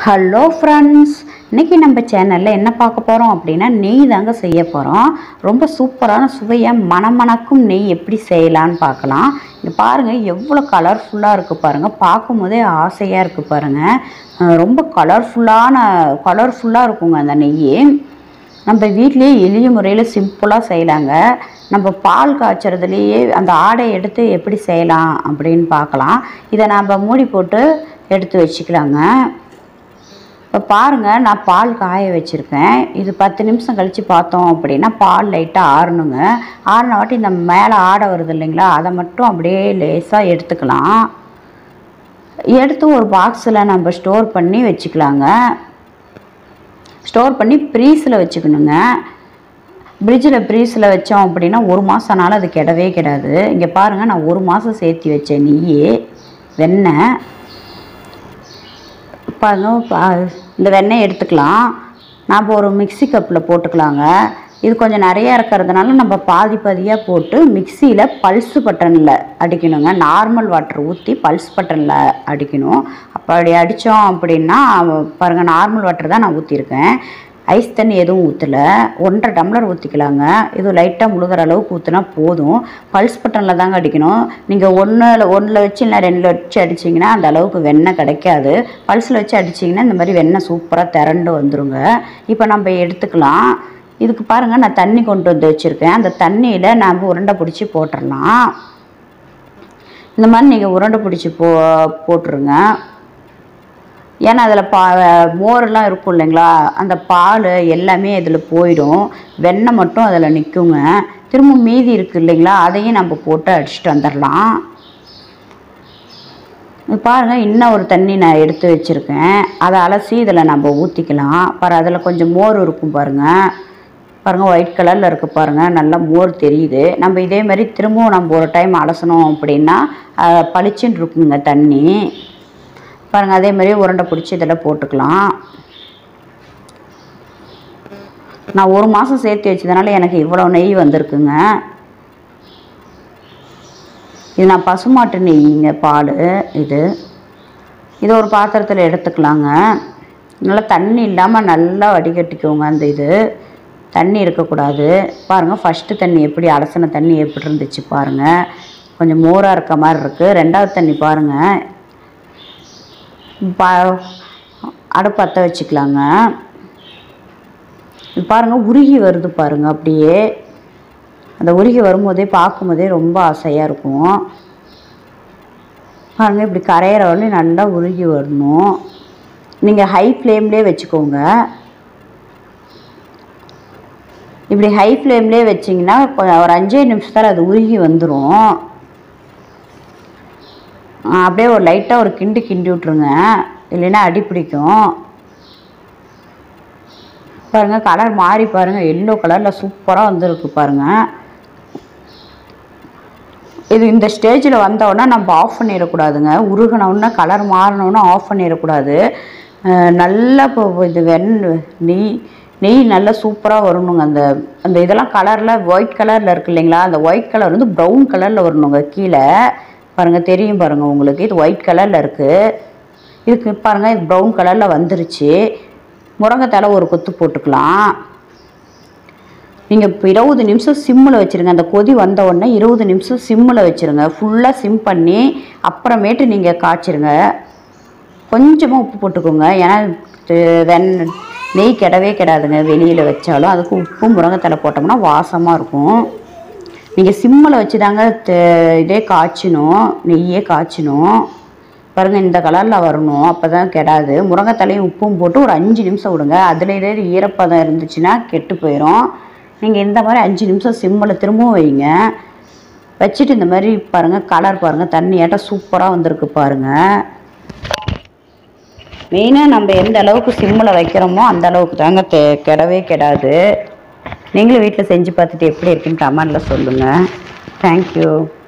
hello friends இன்னைக்கு நம்ம சேனலில் என்ன பார்க்க போகிறோம் அப்படின்னா நெய் தாங்க செய்ய போகிறோம் ரொம்ப சூப்பரான சுவையாக மணமணக்கும் நெய் எப்படி செய்யலான்னு பார்க்கலாம் இங்கே பாருங்கள் எவ்வளோ கலர்ஃபுல்லாக இருக்குது பாருங்கள் பார்க்கும்போதே ஆசையாக இருக்குது பாருங்கள் அஹ் ரொம்ப கலர்ஃபுல்லான கலர்ஃபுல்லாக இருக்குங்க அந்த நெய் நம்ம வீட்லேயே எளிய முறையில் சிம்பிளாக செய்யலாங்க நம்ம பால் காய்ச்சறதுலேயே அந்த ஆடை எடுத்து எப்படி செய்யலாம் அப்படின்னு பார்க்கலாம் இதை நம்ம மூடி போட்டு எடுத்து வச்சுக்கலாங்க இப்போ பாருங்கள் நான் பால் காய வச்சுருக்கேன் இது பத்து நிமிஷம் கழித்து பார்த்தோம் அப்படின்னா பால் லைட்டாக ஆறணுங்க ஆறின வாட்டி இந்த மேலே ஆடை வருது இல்லைங்களா அதை மட்டும் அப்படியே லேசாக எடுத்துக்கலாம் எடுத்து ஒரு பாக்ஸில் நம்ம ஸ்டோர் பண்ணி வச்சுக்கலாங்க ஸ்டோர் பண்ணி ப்ரீஸில் வச்சுக்கணுங்க ஃப்ரிட்ஜில் ப்ரீஸில் வச்சோம் அப்படின்னா ஒரு மாதம் ஆனாலும் அது கெடவே கிடாது இங்கே பாருங்கள் நான் ஒரு மாதம் சேர்த்து வச்சேன் நெய் வெண்ணெய் பாருங்க பா- இந்த வெண்ணெய் எடுத்துக்கலாம் நாம் ஒரு மிக்ஸி கப்பில் போட்டுக்கலாங்க இது கொஞ்சம் நிறையா இருக்கிறதுனால நம்ம பாதி பாதியாக போட்டு மிக்சியில் பல்ஸ் பட்டனில் அடிக்கணுங்க நார்மல் வாட்டர் ஊற்றி பல்ஸ் பட்டனில் அடிக்கணும் அப்படி அடித்தோம் அப்படின்னா பாருங்கள் நார்மல் வாட்டர் தான் நான் ஊற்றிருக்கேன் ஐஸ் தண்ணி எதுவும் ஊற்றலை ஒன்றரை டம்ளர் ஊற்றிக்கலாங்க இது லைட்டாக முழுகிற அளவுக்கு ஊற்றினா போதும் பல்ஸ் பட்டனில் தாங்க அடிக்கணும் நீங்கள் ஒன்றில் ஒன்றில் வச்சு இல்லை ரெண்டில் வச்சு அடிச்சிங்கன்னா அந்த அளவுக்கு வெண்ணெய் கிடைக்காது பல்ஸில் வச்சு அடிச்சிங்கன்னா இந்த மாதிரி வெண்ணெய் சூப்பராக திரண்டு வந்துருங்க இப்போ நம்ம எடுத்துக்கலாம் இதுக்கு பாருங்கள் நான் தண்ணி கொண்டு வந்து வச்சுருக்கேன் அந்த தண்ணியில் நம்ம உருண்டை பிடிச்சி போட்டுடலாம் இந்த மாதிரி நீங்கள் உருண்டை பிடிச்சி போ போட்டுருங்க ஏன்னா அதில் பா மோரெல்லாம் இருக்கும் இல்லைங்களா அந்த பால் எல்லாமே இதில் போயிடும் வெண்ணெய் மட்டும் அதில் நிற்குங்க திரும்ப மீதி இருக்குது இல்லைங்களா அதையும் நம்ம போட்டு அடிச்சுட்டு வந்துடலாம் இது பாருங்கள் இன்னும் ஒரு தண்ணி நான் எடுத்து வச்சுருக்கேன் அதை அலசி இதில் நம்ம ஊற்றிக்கலாம் பாரு அதில் கொஞ்சம் மோர் இருக்கும் பாருங்கள் பாருங்கள் ஒயிட் கலரில் இருக்குது பாருங்கள் நல்லா மோர் தெரியுது நம்ம இதே மாதிரி திரும்பவும் நம்ம ஒரு டைம் அலசணும் அப்படின்னா அஹ், பளிச்சுன்னு இருக்குங்க தண்ணி பாருங்கள் அதே மாதிரி உருண்டை பிடிச்சி இதில் போட்டுக்கலாம் நான் ஒரு மாதம் சேர்த்து வச்சதுனால எனக்கு இவ்வளோ நெய் வந்திருக்குங்க இது நான் பசுமாட்டு நெய்ங்க பால் இது இது ஒரு பாத்திரத்தில் எடுத்துக்கலாங்க நல்லா தண்ணி இல்லாமல் நல்லா வடிகட்டிக்கோங்க அந்த இது தண்ணி இருக்கக்கூடாது பாருங்கள் ஃபஸ்ட்டு தண்ணி எப்படி அலசின தண்ணி எப்படி இருந்துச்சு பாருங்கள் கொஞ்சம் மோராக இருக்க மாதிரி இருக்குது ரெண்டாவது தண்ணி பாருங்கள் பா அடுப்பு பற்ற வச்சுக்கலாங்க இது பாருங்கள் உருகி வருது பாருங்கள் அப்படியே அந்த உருகி வரும்போதே பார்க்கும்போதே ரொம்ப ஆசையாக இருக்கும் பாருங்கள் இப்படி கரையிற வரலையும் நல்லா உருகி வரணும் நீங்கள் ஹை ஃப்ளேம்லேயே வச்சுக்கோங்க இப்படி ஹை ஃப்ளேம்லேயே வச்சிங்கன்னா கொ- ஒரு அஞ்சே நிமிஷத்தில் அது உருகி வந்துடும் அப்படியே ஒரு லைட்டாக ஒரு கிண்டு கிண்டி விட்ருங்க இல்லைன்னா அடி பிடிக்கும் பாருங்கள் கலர் மாறி பாருங்கள் எல்லோ கலரில் சூப்பராக வந்திருக்கு பாருங்கள் இது இந்த ஸ்டேஜில் வந்தோடனே நம்ம ஆஃப் பண்ணிடக்கூடாதுங்க உருகினவுடனே கலர் மாறினோடனே ஆஃப் பண்ணிடக்கூடாது அஹ் நல்லா இப்போ இது வெண் நெய் நெய் நல்லா சூப்பராக வரணுங்க அந்த அந்த இதெல்லாம் கலரில் ஒயிட் கலரில் இருக்கு இல்லைங்களா அந்த ஒயிட் கலர் வந்து ப்ரௌன் கலரில் வரணுங்க கீழே பாருங்கள் தெரியும் பாருங்கள் உங்களுக்கு இது ஒயிட் கலரில் இருக்குது இதுக்கு பாருங்கள் இது ப்ரௌன் கலரில் வந்துருச்சு முருங்கைத்தலை ஒரு கொத்து போட்டுக்கலாம் நீங்கள் இப்போ இருபது நிமிஷம் சிம்மில் வச்சுருங்க அந்த கொதி வந்த உடனே இருபது நிமிஷம் சிம்மில் வச்சுருங்க ஃபுல்லாக சிம் பண்ணி அப்புறமேட்டு நீங்கள் காய்ச்சிருங்க கொஞ்சமாக உப்பு போட்டுக்கோங்க ஏன்னா இது வெண் நெய் கெடவே கெடாதுங்க வெளியில் வச்சாலும் அதுக்கு உப்பு முருங்கைத்தலை போட்டோம்னா வாசமாக இருக்கும் நீங்கள் சிம்மில் வச்சு தாங்க தே- இதே காய்ச்சணும் நெய்யே காய்ச்சணும் பாருங்கள் இந்த கலரில் வரணும் அப்போ தான் கெடாது முருங்கைத்தலையும் உப்பும் போட்டு ஒரு அஞ்சு நிமிஷம் விடுங்க அதில் இதே ஈரப்பதம் இருந்துச்சுன்னா கெட்டு போயிடும் நீங்கள் இந்த மாதிரி அஞ்சு நிமிஷம் சிம்மில் திரும்பவும் வைங்க வச்சுட்டு இந்த மாதிரி பாருங்கள் கலர் பாருங்கள் தண்ணியாட்டம் சூப்பராக வந்திருக்கு பாருங்கள் மெயினாக நம்ம எந்த அளவுக்கு சிம்மில் வைக்கிறோமோ அந்த அளவுக்கு தாங்க தெ கெடவே கெடாது நீங்களும் வீட்டில் செஞ்சு பார்த்துட்டு எப்படி இருக்குன்னு கமெண்டில் சொல்லுங்கள் தேங்க்யூ